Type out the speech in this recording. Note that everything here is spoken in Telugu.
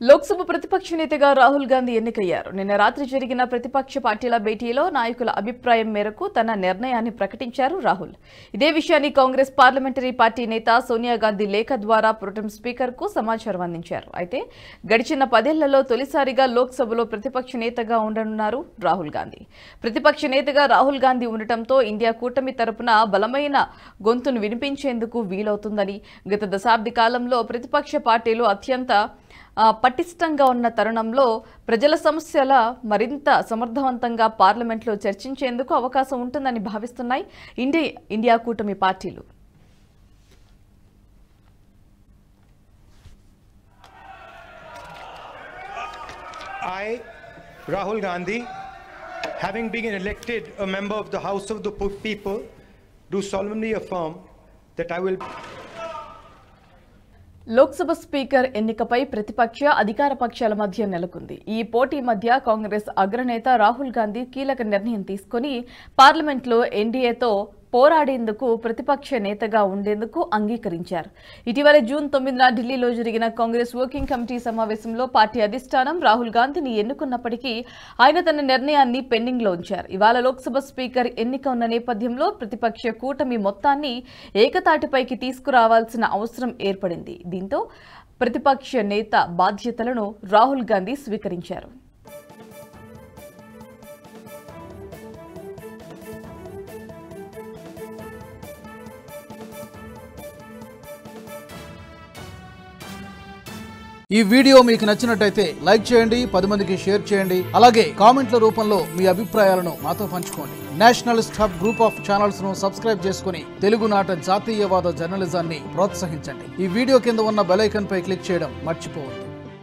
లోక్సభ ప్రతిపక్ష నేతగా రాహుల్ గాంధీ ఎన్నికయ్యారు నిన్న రాత్రి జరిగిన ప్రతిపక్ష పార్టీల భేటీలో నాయకుల అభిప్రాయం మేరకు తన నిర్ణయాన్ని ప్రకటించారు రాహుల్ ఇదే విషయాన్ని కాంగ్రెస్ పార్లమెంటరీ పార్టీ నేత సోనియా గాంధీ లేఖ ద్వారా ప్రొటెం స్పీకర్ కు సమాచారం అందించారు అయితే గడిచిన పదేళ్లలో తొలిసారిగా లోక్సభలో ప్రతిపక్ష నేతగా ఉండనున్నారు రాహుల్ గాంధీ ప్రతిపక్ష నేతగా రాహుల్ గాంధీ ఉండటంతో ఇండియా కూటమి తరపున బలమైన గొంతును వినిపించేందుకు వీలవుతుందని గత దశాబ్ది కాలంలో ప్రతిపక్ష పార్టీలు అత్యంత ఆ, పటిష్టంగా ఉన్న తరుణంలో ప్రజల సమస్యల మరింత సమర్థవంతంగా పార్లమెంట్లో చర్చించేందుకు అవకాశం ఉంటుందని భావిస్తున్నాయి ఇండియా ఇండియా కూటమి పార్టీలు I, Rahul Gandhi, having been elected a member of the House of the People, do solemnly affirm that I will Lok Sabha speaker ఎన్నికపై ప్రతిపక్ష అధికార పక్షాల మధ్య నెలకొంది ఈ పోటీ మధ్య కాంగ్రెస్ అగ్రనేత రాహుల్ గాంధీ కీలక నిర్ణయం తీసుకుని పార్లమెంట్లో ఎన్డీఏతో పోరాడేందుకు ప్రతిపక్ష నేతగా ఉండేందుకు అంగీకరించారు ఇటీవల జూన్ తొమ్మిదిన ఢిల్లీలో జరిగిన కాంగ్రెస్ వర్కింగ్ కమిటీ సమావేశంలో పార్టీ అధిష్టానం రాహుల్ గాంధీని ఎన్నుకున్నప్పటికీ ఆయన తన నిర్ణయాన్ని పెండింగ్లో ఉంచారు ఇవాళ లోక్సభ స్పీకర్ ఎన్నిక ఉన్న నేపథ్యంలో ప్రతిపక్ష కూటమి మొత్తాన్ని ఏకతాటిపైకి తీసుకురావాల్సిన అవసరం ఏర్పడింది దీంతో ప్రతిపక్ష నేత బాధ్యతలను రాహుల్ గాంధీ స్వీకరించారు ఈ వీడియో మీకు నచ్చినట్టయితే లైక్ చేయండి పది మందికి షేర్ చేయండి అలాగే కామెంట్ల రూపంలో మీ అభిప్రాయాలను మాతో పంచుకోండి nationalist hub group of channels ను సబ్స్క్రైబ్ చేసుకుని తెలుగునాట జాతీయవాద జర్నలిజాన్ని ప్రోత్సహించండి ఈ వీడియో కింద ఉన్న బెల్ ఐకాన్ పై క్లిక్ చేయడం మర్చిపోవద్దు